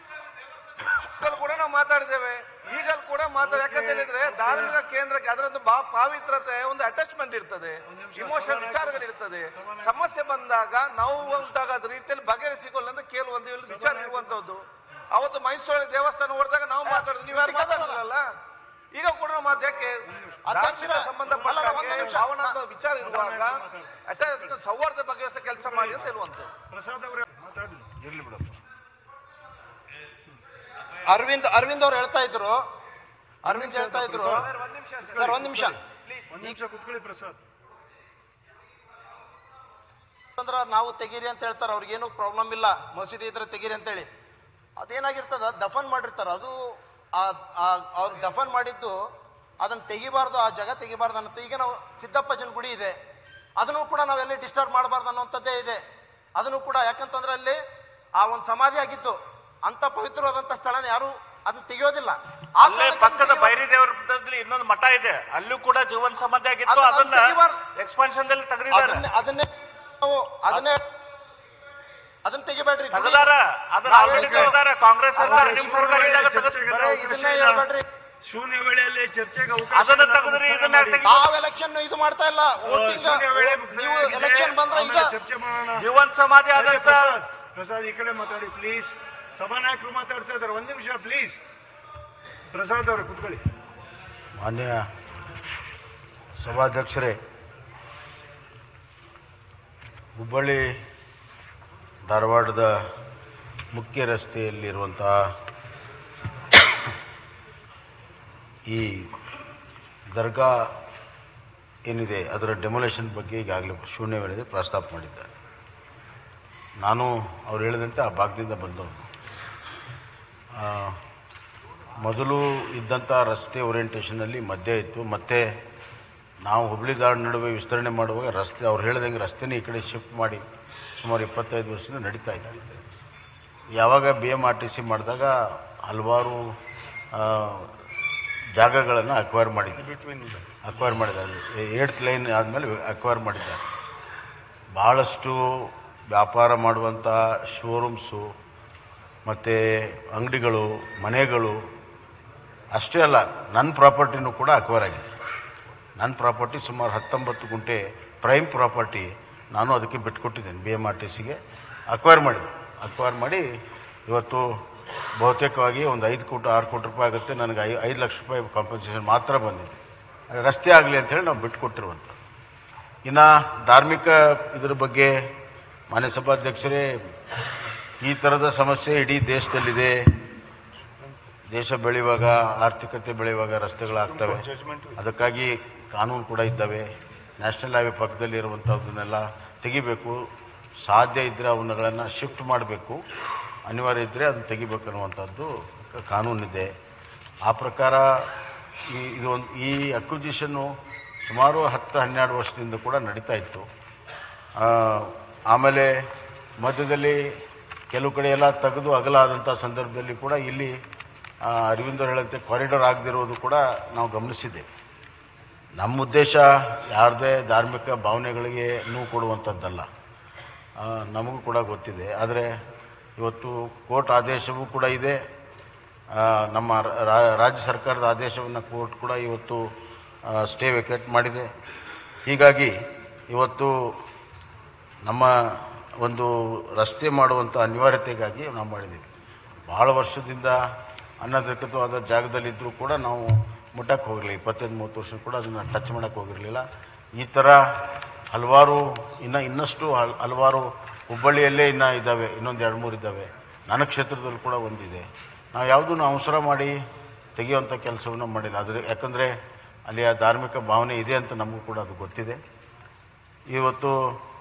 ಈಗಲೂ ಕೂಡ ನಾವು ಮಾತಾಡಿದ್ದೇವೆ ಈಗಲೂ ಕೂಡ ಮಾತಾಡ ಯಾಕಂತ ಹೇಳಿದ್ರೆ ಧಾರ್ಮಿಕ ಕೇಂದ್ರಕ್ಕೆ ಅದರದ್ದು ಬಾ ಪಾವಿತ್ರತೆ ಒಂದು ಅಟ್ಯಾಚ್ಮೆಂಟ್ ಇರ್ತದೆ ಇಮೋಷನ್ ವಿಚಾರಗಳಿರ್ತದೆ ಸಮಸ್ಯೆ ಬಂದಾಗ ನಾವು ಉಂಟಾಗದ ರೀತಿಯಲ್ಲಿ ಬಗೆಹರಿಸಿಕೊಳ್ಳ ಅಂತ ಕೆಲವೊಂದು ಇಲ್ಲಿ ವಿಚಾರ ಇರುವಂತದ್ದು ಅವತ್ತು ಮೈಸೂರಲ್ಲಿ ದೇವಸ್ಥಾನ ಹೊಡೆದಾಗ ನಾವು ಮಾತಾಡಿದ್ವಿ ನೀವು ಯಾರು ಮಾತಾಡಲ್ಲ ಈಗ ಕೂಡ ನಾವು ಮಾತು ಯಾಕೆ ಅಧ್ಯಕ್ಷರೇ, ಧಾರ್ಮಿಕ ಸಂಬಂಧಪಟ್ಟ ಅಲ್ಲ, ಒಂದು ನಿಮಿಷ. ಭಾವನಾತ್ಮಕ ವಿಚಾರ ಇರುವಾಗ ಅಟ್ಯಾಚ್ ಸೌಹಾರ್ದ ಬಗೆಹರಿಸ ಕೆಲಸ ಮಾಡಿ ಅಂತ ಹೇಳುವಂಥದ್ದು ಪ್ರಸಾದ್ ಅವರೇ ಮಾತಾಡಿ ಇರ್ಲಿ ಬಿಡಪ್ಪ ಅರವಿಂದ್ ಅರವಿಂದ್ ಅವ್ರು ಹೇಳ್ತಾ ಇದ್ರು ಅರವಿಂದ್ ಹೇಳ್ತಾ ಇದ್ರು ಸರ್ ಒಂದ್ ನಿಮಿಷ ಒಂದ್ ನಿಮಿಷ ಕುತ್ಕೊಳ್ಳಿ ಪ್ರಸಾದ್ ಅಂದ್ರ ನಾವು ತೆಗೀರಿ ಅಂತ ಹೇಳ್ತಾರೆ ಅವ್ರಿಗೇನು ಪ್ರಾಬ್ಲಮ್ ಇಲ್ಲ ಮಸೀದಿ ಇದ್ರೆ ತೆಗೀರಿ ಅಂತೇಳಿ ಅದೇನಾಗಿರ್ತದ ದಫನ್ ಮಾಡಿರ್ತಾರ ಅದು ಆ- ಆ- ಅವ್ರು ದಫನ್ ಮಾಡಿದ್ದು ಅದನ್ನ ತೆಗಿಬಾರ್ದು ಆ ಜಾಗ ತೆಗಿಬಾರ್ದು ಅನ್ನತ್ತೆ ಈಗ ನಾವು ಸಿದ್ದಪ್ಪಜನ ಗುಡಿ ಇದೆ ಅದನ್ನು ಕೂಡ ನಾವೆಲ್ಲಿ ಡಿಸ್ಟರ್ಬ್ ಮಾಡಬಾರ್ದು ಅನ್ನೋಂಥದ್ದೇ ಇದೆ ಅದನ್ನು ಕೂಡ ಯಾಕಂತಂದ್ರೆ ಅಲ್ಲಿ ಆ ಒಂದು ಸಮಾಧಿ ಆಗಿತ್ತು ಅಂತ ಪವಿತ್ರವಾದಂತ ಸ್ಥಳನ ಯಾರು ಅದನ್ನ ತೆಗಿಯೋದಿಲ್ಲ ಆ ಅಲ್ಲೇ ಕಾರಣಕ್ಕೆ ಪಕ್ಕದ ತೆಗಿಬಾರ್ದು. ಬೈರಿ ದೇವರದಲ್ಲಿ ಇನ್ನೊಂದು ಮಠ ಇದೆ ಅಲ್ಲೂ ಕೂಡ ಜೀವನ ಸಮಾಧಿ ಆಗಿತ್ತು ಅದನ್ನ ಅದನ್ನ ತೆಗಿಬಾರ್ದು. ಎಕ್ಸ್ಪಾನ್ಷನ್ ದಲ್ಲಿ ತೆಗೆದಿದ್ದಾರೆ ಅದನ್ನೇ ಅದನ್ನೇ ನಾವು ಅದನ್ನೇ ಅದನ್ನ ತೆಗಿಬೇಡ್ರಿ ಗುಡಿ- ತೆಗೆದಾರ ಅದನ್ನ ನಾವು ಆಲ್ರೆಡಿ ಹೇಳಿದ್ದು- ತೆಗೆದಾರ ಕಾಂಗ್ರೆಸ್ ಸರ್ಕಾರ ನಿಮ್ ಸರ್ಕಾರ ಇದ್ದಾಗ ತೆಗೆದ ಚರ್ಚೆಗೆ ಬರೀ ಅವಕಾಶ ಇದನ್ನೇ ಇಲ್ಲ. ಹೇಳ್ಬೇಡ್ರಿ ಶೂನ್ಯ ವೇಳೆಯಲ್ಲಿ ಚರ್ಚೆಗೆ ಅವಕಾಶ ಅದನ್ನ ಇಲ್ಲ. ತೆಗೆದ್ರಿ, ಮುಕ್ತಾಯ ಇದನ್ನ ಮಾಡಿ. ತೆಗಿ- ತಾವ್ ಎಲೆಕ್ಷನ್ ಇದು ಮಾಡ್ತಾ ಇಲ್ಲ ವೋಟಿಂಗ್ ಶೂನ್ಯ ವೇಳೆ ಮುಕ್ತಾಯ ನೀವು ಆಗಿದೆ. ಎಲೆಕ್ಷನ್ ಬಂದ್ರೆ ಆಮೇಲೆ ಈಗ ಚರ್ಚೆ ಮಾಡೋಣ ಜೀವನ್ ಸಮಾಧಿ ಅದೇ ಆದಂತ ಪ್ರಸಾದ್ ಪ್ರಸಾದ್ ಈ ಕಡೆ ಮಾತಾಡಿ ಪ್ಲೀಸ್ ಸಭಾನಾಯಕರು ಮಾತಾಡ್ತಾ ಇದ್ದಾರೆ ಒಂದ್ ನಿಮಿಷ ಪ್ಲೀಸ್ ಪ್ರಸಾದ್ ಅವರು ಕುತ್ಕೊಳ್ಳಿ ಮಾನ್ಯ ಸಭಾಧ್ಯಕ್ಷರೇ ಹುಬ್ಬಳ್ಳಿ ಧಾರವಾಡದ ಮುಖ್ಯ ರಸ್ತೆಯಲ್ಲಿರುವಂತಹ ಈ ದರ್ಗಾ ಏನಿದೆ ಅದರ ಡೆಮೊಲೇಷನ್ ಬಗ್ಗೆ ಈಗಾಗಲೇ ಶೂನ್ಯ ವೇಳೆಗೆ ಪ್ರಸ್ತಾಪ ಮಾಡಿದ್ದಾರೆ ನಾನು ಅವ್ರು ಹೇಳಿದಂತೆ ಆ ಭಾಗದಿಂದ ಬಂದವನು ಆ, ಮೊದಲು ಇದ್ದಂಥ ರಸ್ತೆ ಓರಿಯೆಂಟೇಷನಲ್ಲಿ ಮಧ್ಯ ಇತ್ತು ಮತ್ತು ನಾವು ಹುಬ್ಳಿ ದಾಡ್ ನಡುವೆ ವಿಸ್ತರಣೆ ಮಾಡುವಾಗ ರಸ್ತೆ ಅವ್ರು ಹೇಳ್ದಂಗೆ ರಸ್ತೆನೇ ಈ ಕಡೆ ಶಿಫ್ಟ್ ಮಾಡಿ ಸುಮಾರು ಇಪ್ಪತ್ತೈದು ವರ್ಷದಿಂದ ನಡೀತಾ ಇದೆ ಯಾವಾಗ B M R T C ಮಾಡಿದಾಗ ಹಲವಾರು ಆ, ಜಾಗಗಳನ್ನು ಅಕ್ವೈರ್ ಮಾಡಿದ್ವಿ ಅಕ್ವೈರ್ ಮಾಡಿದ್ದಾರೆ ಏಡ್ತ್ ಲೈನ್ ಆದಮೇಲೆ ಅಕ್ವೈರ್ ಮಾಡಿದ್ದಾರೆ ಭಾಳಷ್ಟು ವ್ಯಾಪಾರ ಮಾಡುವಂಥ ಶೋರೂಮ್ಸು ಮತ್ತು ಅಂಗಡಿಗಳು ಮನೆಗಳು ಅಷ್ಟೇ ಅಲ್ಲ ನನ್ನ ಪ್ರಾಪರ್ಟಿನೂ ಕೂಡ ಅಕ್ವೈರ್ ಆಗಿದೆ ನನ್ನ ಪ್ರಾಪರ್ಟಿ ಸುಮಾರು ಹತ್ತೊಂಬತ್ತು ಗುಂಟೆ ಪ್ರೈಮ್ ಪ್ರಾಪರ್ಟಿ ನಾನು ಅದಕ್ಕೆ ಬಿಟ್ಕೊಟ್ಟಿದ್ದೇನೆ ಬಿ ಎಮ್ ಆರ್ ಟಿ ಸಿಗೆ ಅಕ್ವೈರ್ ಮಾಡಿದೆ ಅಕ್ವೈರ್ ಮಾಡಿ ಇವತ್ತು ಬಹುತೇಕವಾಗಿ ಒಂದು ಐದು ಕೋಟಿ ಆರು ಕೋಟಿ ರೂಪಾಯಿ ಆಗುತ್ತೆ ನನಗೆ ಐ ಐದು ಲಕ್ಷ ರೂಪಾಯಿ ಕಾಂಪನ್ಸೇಷನ್ ಮಾತ್ರ ಬಂದಿದೆ ಅದು ರಸ್ತೆ ಆಗಲಿ ಅಂತೇಳಿ ನಾವು ಬಿಟ್ಕೊಟ್ಟಿರುವಂಥ ಇನ್ನು ಧಾರ್ಮಿಕ ಇದ್ರ ಬಗ್ಗೆ ಮಾನ್ಯ ಸಭಾಧ್ಯಕ್ಷರೇ ಈ ಥರದ ಸಮಸ್ಯೆ ಇಡೀ ದೇಶದಲ್ಲಿದೆ ದೇಶ ಬೆಳೆಯುವಾಗ ಆರ್ಥಿಕತೆ ಬೆಳೆಯುವಾಗ ರಸ್ತೆಗಳಾಗ್ತವೆ ಅದಕ್ಕಾಗಿ ಕಾನೂನು ಕೂಡ ಇದ್ದಾವೆ ನ್ಯಾಷನಲ್ ಹೈವೇ ಪಕ್ಕದಲ್ಲಿ ಇರುವಂಥದ್ದನ್ನೆಲ್ಲ ತೆಗಿಬೇಕು ಸಾಧ್ಯ ಇದ್ದರೆ ಅವನ್ನುಗಳನ್ನು ಶಿಫ್ಟ್ ಮಾಡಬೇಕು ಅನಿವಾರ್ಯ ಇದ್ದರೆ ಅದನ್ನು ತೆಗಿಬೇಕು ಅನ್ನುವಂಥದ್ದು ಕ- ಕಾನೂನಿದೆ ಆ ಪ್ರಕಾರ ಈ ಇದು ಒಂದು ಈ ಅಕ್ವಿಜಿಷನ್ನು ಸುಮಾರು ಹತ್ತು ಹನ್ನೆರಡು ವರ್ಷದಿಂದ ಕೂಡ ನಡೀತಾ ಇತ್ತು ಆ, ಆಮೇಲೆ ಮಧ್ಯದಲ್ಲಿ ಕೆಲವು ಕಡೆ ಎಲ್ಲ ತೆಗೆದು ಅಗಲ ಆದಂಥ ಸಂದರ್ಭದಲ್ಲಿ ಕೂಡ ಇಲ್ಲಿ ಆ, ಅರವಿಂದರು ಹೇಳಂತೆ ಕಾರಿಡಾರ್ ಆಗದಿರೋದು ಕೂಡ ನಾವು ಗಮನಿಸಿದ್ದೇವೆ ನಮ್ಮ ಉದ್ದೇಶ ಯಾರದೇ ಧಾರ್ಮಿಕ ಭಾವನೆಗಳಿಗೆ ನೋವು ಕೊಡುವಂಥದ್ದಲ್ಲ ಆ, ನಮಗೂ ಕೂಡ ಗೊತ್ತಿದೆ ಆದರೆ ಇವತ್ತು ಕೋರ್ಟ್ ಆದೇಶವೂ ಕೂಡ ಇದೆ ಆ, ನಮ್ಮ ರಾ- ರಾಜ್ಯ ಸರ್ಕಾರದ ಆದೇಶವನ್ನು ಕೋರ್ಟ್ ಕೂಡ ಇವತ್ತು ಸ್ಟೇ ವೆಕೇಟ್ ಮಾಡಿದೆ ಹೀಗಾಗಿ ಇವತ್ತು ನಮ್ಮ ಒಂದು ರಸ್ತೆ ಮಾಡುವಂಥ ಅನಿವಾರ್ಯತೆಗಾಗಿ ನಾವು ಮಾಡಿದ್ದೀವಿ ಭಾಳ ವರ್ಷದಿಂದ ಅನಧಿಕೃತವಾದ ಜಾಗದಲ್ಲಿದ್ದರೂ ಕೂಡ ನಾವು ಮುಟ್ಟಕ್ಕೆ ಹೋಗಿರಲಿಲ್ಲ ಇಪ್ಪತ್ತೈದು ಮೂವತ್ತು ವರ್ಷ ಕೂಡ ಅದನ್ನು ಟಚ್ ಮಾಡೋಕ್ಕೆ ಹೋಗಿರಲಿಲ್ಲ ಈ ಥರ ಹಲವಾರು ಇನ್ನು ಇನ್ನಷ್ಟು ಹಲ್ ಹಲವಾರು ಹುಬ್ಬಳ್ಳಿಯಲ್ಲೇ ಇನ್ನೂ ಇದ್ದಾವೆ ಇನ್ನೊಂದು ಎರಡು ಮೂರು ಇದ್ದಾವೆ ನನ್ನ ಕ್ಷೇತ್ರದಲ್ಲಿ ಕೂಡ ಒಂದಿದೆ ನಾವು ಯಾವುದನ್ನು ಅವಸರ ಮಾಡಿ ತೆಗೆಯುವಂಥ ಕೆಲಸವನ್ನು ಮಾಡಿಲ್ಲ ಆದರೆ ಯಾಕಂದರೆ ಅಲ್ಲಿ ಆ ಧಾರ್ಮಿಕ ಭಾವನೆ ಇದೆ ಅಂತ ನಮಗೂ ಕೂಡ ಅದು ಗೊತ್ತಿದೆ ಇವತ್ತು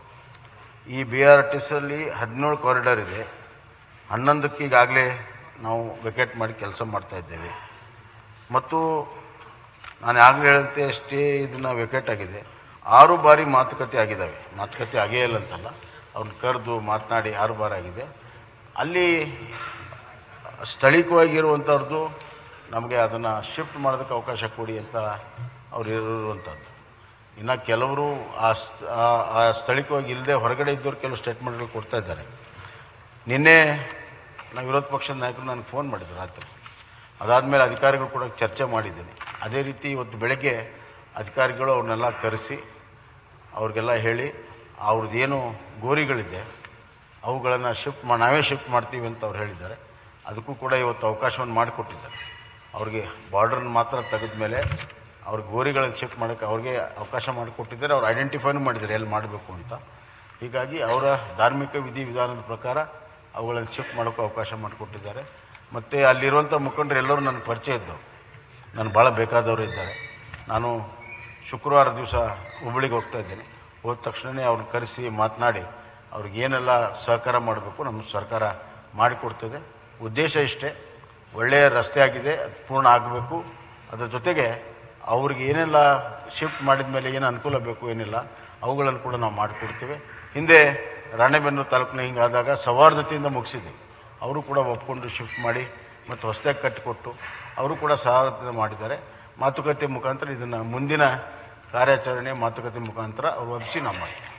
ಈ ಬಿ ಆರ್ ಟಿ ಸಲ್ಲಿ ಹದಿನೇಳು ಕಾರಿಡಾರ್ ಇದೆ ಹನ್ನೊಂದಕ್ಕೆ ಈಗಾಗಲೇ ನಾವು ವೆಕೇಟ್ ಮಾಡಿ ಕೆಲಸ ಮಾಡ್ತಾ ಇದ್ದೇವೆ ಮತ್ತು ನಾನು ಆಗಲೇ ಹೇಳಂತೆ ಅಷ್ಟೇ ಇದನ್ನು ವೆಕೇಟ್ ಆಗಿದೆ ಆರು ಬಾರಿ ಮಾತುಕತೆ ಆಗಿದ್ದಾವೆ ಮಾತುಕತೆ ಆಗೇ ಇಲ್ಲ ಅಂತಲ್ಲ ಅವ್ರನ್ನ ಕರೆದು ಮಾತನಾಡಿ ಆರು ಬಾರಿ ಆಗಿದೆ ಅಲ್ಲಿ ಸ್ಥಳೀಯವಾಗಿರುವಂಥವ್ರದ್ದು ನಮಗೆ ಅದನ್ನು ಶಿಫ್ಟ್ ಮಾಡೋದಕ್ಕೆ ಅವಕಾಶ ಕೊಡಿ ಅಂತ ಅವ್ರು ಇರುವಂಥದ್ದು ಇನ್ನು ಕೆಲವರು ಆ ಸ್- ಆ- ಆ ಸ್ಥಳೀಯವಾಗಿ ಇಲ್ಲದೆ ಹೊರಗಡೆ ಇದ್ದವ್ರು ಕೆಲವು ಸ್ಟೇಟ್ಮೆಂಟ್ಗಳು ಕೊಡ್ತಾ ಇದ್ದಾರೆ ನಿನ್ನೆ ನಾವು ವಿರೋಧ ಪಕ್ಷದ ನಾಯಕರು ನನಗೆ ಫೋನ್ ಮಾಡಿದ್ರು ರಾತ್ರಿ ಅದಾದಮೇಲೆ ಅಧಿಕಾರಿಗಳು ಕೂಡ ಚರ್ಚೆ ಮಾಡಿದ್ದೀನಿ ಅದೇ ರೀತಿ ಇವತ್ತು ಬೆಳಗ್ಗೆ ಅಧಿಕಾರಿಗಳು ಅವ್ರನ್ನೆಲ್ಲ ಕರೆಸಿ ಅವ್ರಿಗೆಲ್ಲ ಹೇಳಿ ಅವ್ರದ್ದು ಏನು ಗೋರಿಗಳಿದೆ ಅವುಗಳನ್ನು ಶಿಫ್ಟ್ ಮಾ ನಾವೇ ಶಿಫ್ಟ್ ಮಾಡ್ತೀವಿ ಅಂತ ಅವ್ರು ಹೇಳಿದ್ದಾರೆ ಅದಕ್ಕೂ ಕೂಡ ಇವತ್ತು ಅವಕಾಶವನ್ನು ಮಾಡಿಕೊಟ್ಟಿದ್ದಾರೆ ಅವ್ರಿಗೆ ಬಾರ್ಡ್ರನ್ನ ಮಾತ್ರ ತೆಗೆದ ಮೇಲೆ ಅವ್ರ ಗೋರಿಗಳನ್ನು ಶಿಫ್ಟ್ ಮಾಡೋಕ್ಕೆ ಅವ್ರಿಗೆ ಅವಕಾಶ ಮಾಡಿಕೊಟ್ಟಿದ್ದಾರೆ ಅವ್ರು ಐಡೆಂಟಿಫೈನೂ ಮಾಡಿದ್ದಾರೆ ಎಲ್ಲಿ ಮಾಡಬೇಕು ಅಂತ ಹೀಗಾಗಿ ಅವರ ಧಾರ್ಮಿಕ ವಿಧಿವಿಧಾನದ ಪ್ರಕಾರ ಅವುಗಳನ್ನು ಶಿಫ್ಟ್ ಮಾಡೋಕ್ಕೆ ಅವಕಾಶ ಮಾಡಿಕೊಟ್ಟಿದ್ದಾರೆ ಮತ್ತು ಅಲ್ಲಿರುವಂಥ ಮುಖಂಡರು ಎಲ್ಲರೂ ನನಗೆ ಪರಿಚಯ ಇದ್ದವು ನಾನು ಭಾಳ ಬೇಕಾದವರು ಇದ್ದಾರೆ ನಾನು ಶುಕ್ರವಾರ ದಿವಸ ಹುಬ್ಬಳ್ಳಿಗೆ ಹೋಗ್ತಾ ಇದ್ದೇನೆ ಹೋದ ತಕ್ಷಣವೇ ಅವ್ರನ್ನ ಕರೆಸಿ ಮಾತನಾಡಿ ಅವ್ರಿಗೆ ಏನೆಲ್ಲ ಸಹಕಾರ ಮಾಡಬೇಕು ನಮ್ಮ ಸರ್ಕಾರ ಮಾಡಿಕೊಡ್ತದೆ ಉದ್ದೇಶ ಇಷ್ಟೇ ಒಳ್ಳೆಯ ರಸ್ತೆ ಆಗಿದೆ ಅದು ಪೂರ್ಣ ಆಗಬೇಕು ಅದರ ಜೊತೆಗೆ ಅವ್ರಿಗೆ ಏನೆಲ್ಲ ಶಿಫ್ಟ್ ಮಾಡಿದ ಮೇಲೆ ಏನು ಅನುಕೂಲ ಬೇಕು ಏನಿಲ್ಲ ಅವುಗಳನ್ನು ಕೂಡ ನಾವು ಮಾಡಿಕೊಡ್ತೇವೆ ಹಿಂದೆ ರಾಣೆಬೆನ್ನೂರು ತಾಲೂಕಿನ ಹಿಂಗಾದಾಗ ಸೌಹಾರ್ದತೆಯಿಂದ ಮುಗಿಸಿದ್ವಿ ಅವರು ಕೂಡ ಒಪ್ಕೊಂಡು ಶಿಫ್ಟ್ ಮಾಡಿ ಮತ್ತು ಹೊಸದಾಗಿ ಕಟ್ಟಿಕೊಟ್ಟು ಅವರು ಕೂಡ ಸಹಾಯತೆ ಮಾಡಿದ್ದಾರೆ ಮಾತುಕತೆ ಮುಖಾಂತರ ಇದನ್ನು ಮುಂದಿನ ಕಾರ್ಯಾಚರಣೆ ಮಾತುಕತೆ ಮುಖಾಂತರ ಅವ್ರು ಒಪ್ಪಿಸಿ ನಾವು ಮಾಡ್ತೀವಿ